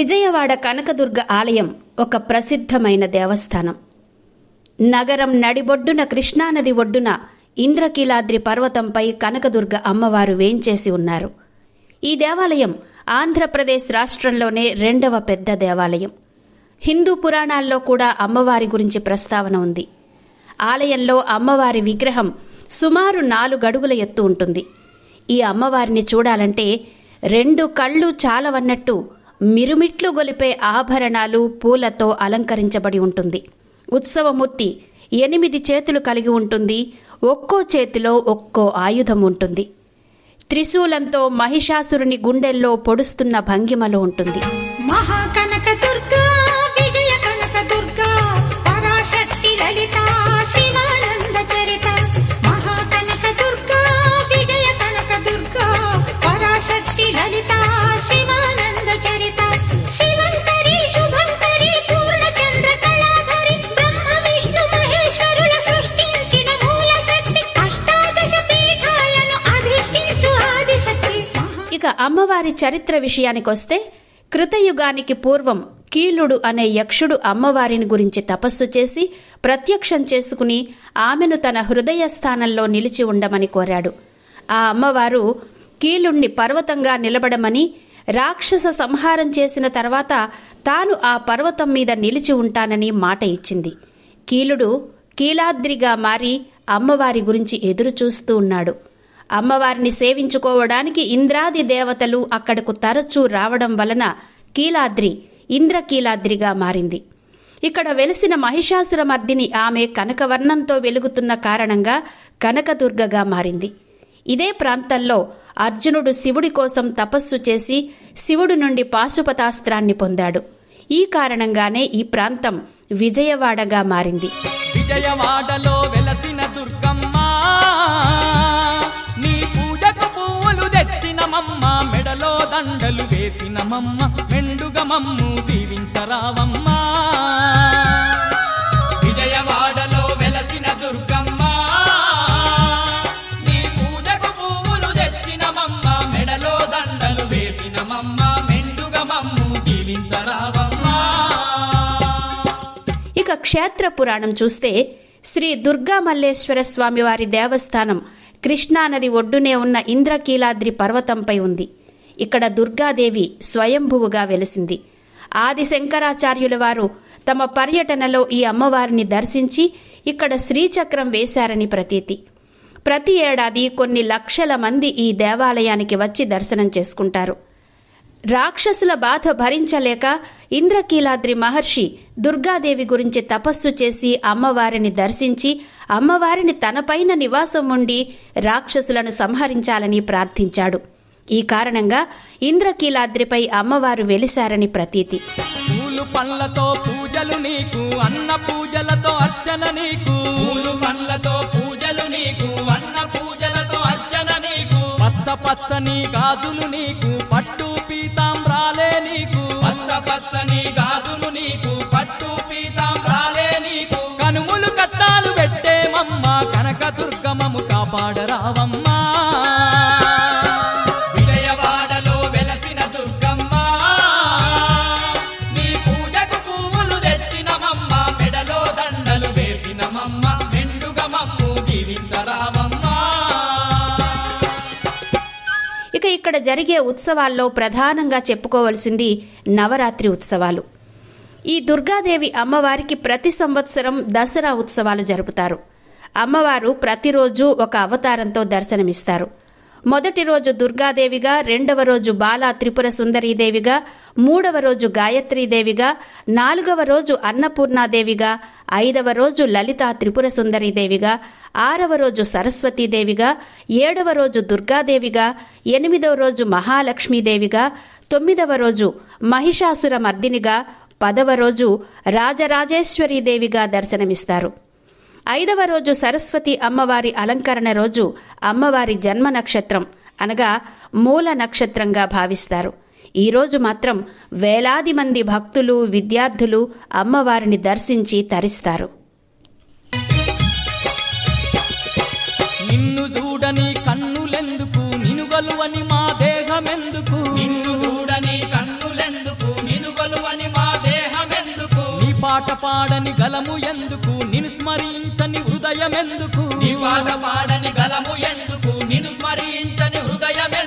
విజయవాడ కనకదుర్గ ఆలయం ఒక ప్రసిద్ధమైన దేవస్థానం నగరం నడిబొడ్డున కృష్ణానది ఒడ్డున ఇంద్రకీలాద్రి పర్వతంపై కనకదుర్గ అమ్మవారు వేంచేసి ఉన్నారు ఈ దేవాలయం ఆంధ్రప్రదేశ్ రాష్ట్రంలోనే రెండవ పెద్ద దేవాలయం హిందూ పురాణాల్లో కూడా అమ్మవారి గురించి ప్రస్తావన ఉంది ఆలయంలో అమ్మవారి విగ్రహం సుమారు నాలుగడుగుల ఎత్తు ఉంటుంది ఈ అమ్మవారిని చూడాలంటే రెండు కళ్ళు చాలవన్నట్టు మిరుమిట్లు గొలిపే ఆభరణాలు పూలతో అలంకరించబడి ఉంటుంది ఉత్సవమూర్తి ఎనిమిది చేతులు కలిగి ఉంటుంది ఒక్కో చేతిలో ఒక్కో ఆయుధం ఉంటుంది త్రిశూలంతో మహిషాసురుని గుండెల్లో పొడుస్తున్న భంగిమలో ఉంటుంది మహాకనక దుర్గా విజయ కనక దుర్గా పరాశక్తి లలిత శివానంద చరిత మహాకనక దుర్గా విజయ కనక దుర్గా పరాశక్తి లలిత శివానంద చరిత శివంకరి శుభంకరి పూర్ణచంద్ర కళాధరి బ్రహ్మ విష్ణు మహేశ్వరుల సృష్టించిన మూల శక్తి అష్టాదశ పీఠాలను అధిష్ఠించు ఆదిశక్తి మహా ఇక అమ్మవారి చరిత్ర విషయానికొస్తే కృతయుగానికి పూర్వం కీలుడు అనే యక్షుడు అమ్మవారిని గురించి తపస్సు చేసి ప్రత్యక్షం చేసుకుని ఆమెను తన హృదయ స్థానంలో నిలిచి ఉండమని కోరాడు ఆ అమ్మవారు కీలుణ్ణి పర్వతంగా నిలబడమని రాక్షస సంహారం చేసిన తర్వాత తాను ఆ పర్వతం మీద నిలిచి ఉంటానని మాట ఇచ్చింది కీలుడు కీలాద్రిగా మారి అమ్మవారి గురించి ఎదురు చూస్తూ ఉన్నాడు అమ్మవారిని సేవించుకోవడానికి ఇంద్రాది దేవతలు అక్కడకు తరచూ రావడం వలన కీలాద్రి ఇంద్రకీలాద్రిగా మారింది ఇక్కడ వెలిసిన మహిషాసురమర్దిని ఆమె కనకవర్ణంతో వెలుగుతున్న కారణంగా కనకదుర్గగా మారింది ఇదే ప్రాంతంలో అర్జునుడు శివుడి కోసం తపస్సు చేసి శివుడి నుండి పాశుపతాస్త్రాన్ని పొందాడు ఈ కారణంగానే ఈ ప్రాంతం విజయవాడగా మారింది విజయవాడలో వెలసిన దుర్గమ్మ నీ పూజకు పువ్వులు తెచ్చినమమ్మ మెడలో దండలు వేసినమమ్మ మెండుగా మమ్ము దీవించరావమ్మా విజయవాడలో వెలసిన దుర్గమ్మ నీ పూజకు పువ్వులు తెచ్చినమమ్మ మెడలో దండలు వేసినమమ్మ మెండుగా మమ్ము దీవించరావమ్మా ఇక క్షేత్ర పురాణం చూస్తే శ్రీ దుర్గా మల్లేశ్వర స్వామివారి దేవస్థానం కృష్ణానది ఒడ్డునే ఉన్న ఇంద్రకీలాద్రి పర్వతంపై ఉంది ఇక్కడ దుర్గాదేవి స్వయంభువుగా వెలిసింది ఆది శంకరాచార్యుల వారు తమ పర్యటనలో ఈ అమ్మవారిని దర్శించి ఇక్కడ శ్రీచక్రం వేశారని ప్రతీతి ప్రతి ఏడాది కొన్ని లక్షల మంది ఈ దేవాలయానికి వచ్చి దర్శనం చేసుకుంటారు రాక్షసుల బాధ భరించలేక ఇంద్రకీలాద్రి మహర్షి దుర్గాదేవి గురించి తపస్సు చేసి అమ్మవారిని దర్శించి అమ్మవారిని తనపైన నివాసం ఉండి రాక్షసులను సంహరించాలని ప్రార్థించాడు ఈ కారణంగా ఇంద్రకీలాద్రిపై అమ్మవారు వెలిశారని ప్రతీతి పూలు పండ్లతో పూజలు నీకు అన్న పూజలతో అర్చన నీకు పూలు పండ్లతో పూజలు నీకు అన్న పూజలతో అర్చన నీకు పచ్చ పచ్చని గాజులు నీకు పట్టు పీతాంబ్రాలే నీకు పచ్చ పచ్చని గాజులు నీకు పట్టు పీతాంబ్రాలే నీకు కనుములు కట్టాలు పెట్టేమమ్మ కనక దుర్గమము కాపాడరావమ్మా విజయవాడలో వెలసిన దుర్గమ్మ నీ పూజకు పువ్వులు తెచ్చినమమ్మ మెడలో దండలు వేసినమమ్మ మెండుగా మమ్ము దీవించరావమ్మా ఇక ఇక్కడ జరిగే ఉత్సవాల్లో ప్రధానంగా చెప్పుకోవలసింది నవరాత్రి ఉత్సవాలు ఈ దుర్గాదేవి అమ్మవారికి ప్రతి సంవత్సరం దసరా ఉత్సవాలు జరుపుతారు అమ్మవారు ప్రతిరోజు ఒక అవతారంతో దర్శనమిస్తారు మొదటి రోజు దుర్గాదేవిగా రెండవ రోజు బాలా త్రిపుర సుందరీదేవిగా మూడవ రోజు గాయత్రీదేవిగా నాలుగవ రోజు అన్నపూర్ణాదేవిగా ఐదవ రోజు లలితా త్రిపుర సుందరీదేవిగా ఆరవ రోజు సరస్వతీదేవిగా ఏడవ రోజు దుర్గాదేవిగా ఎనిమిదవ రోజు మహాలక్ష్మీదేవిగా తొమ్మిదవ రోజు మహిషాసుర మర్దినిగా పదవ రోజు రాజరాజేశ్వరీదేవిగా దర్శనమిస్తారు ఐదవ రోజు సరస్వతి అమ్మవారి అలంకరణ రోజు అమ్మవారి జన్మ నక్షత్రం అనగా మూల నక్షత్రంగా భావిస్తారు ఈ రోజు మాత్రం వేలాది మంది భక్తులు విద్యార్థులు అమ్మవారిని దర్శించి తరిస్తారు నిన్ను చూడని కన్నులెందుకు నిను గలువని మా దేహమెందుకు నిన్ను చూడని కన్నులెందుకు నిను పాట పాడని గలము ఎందుకు నిన్ను స్మరించని హృదయం ఎందుకు నీ పాట పాడని గలము ఎందుకు నిన్ను స్మరించని హృదయం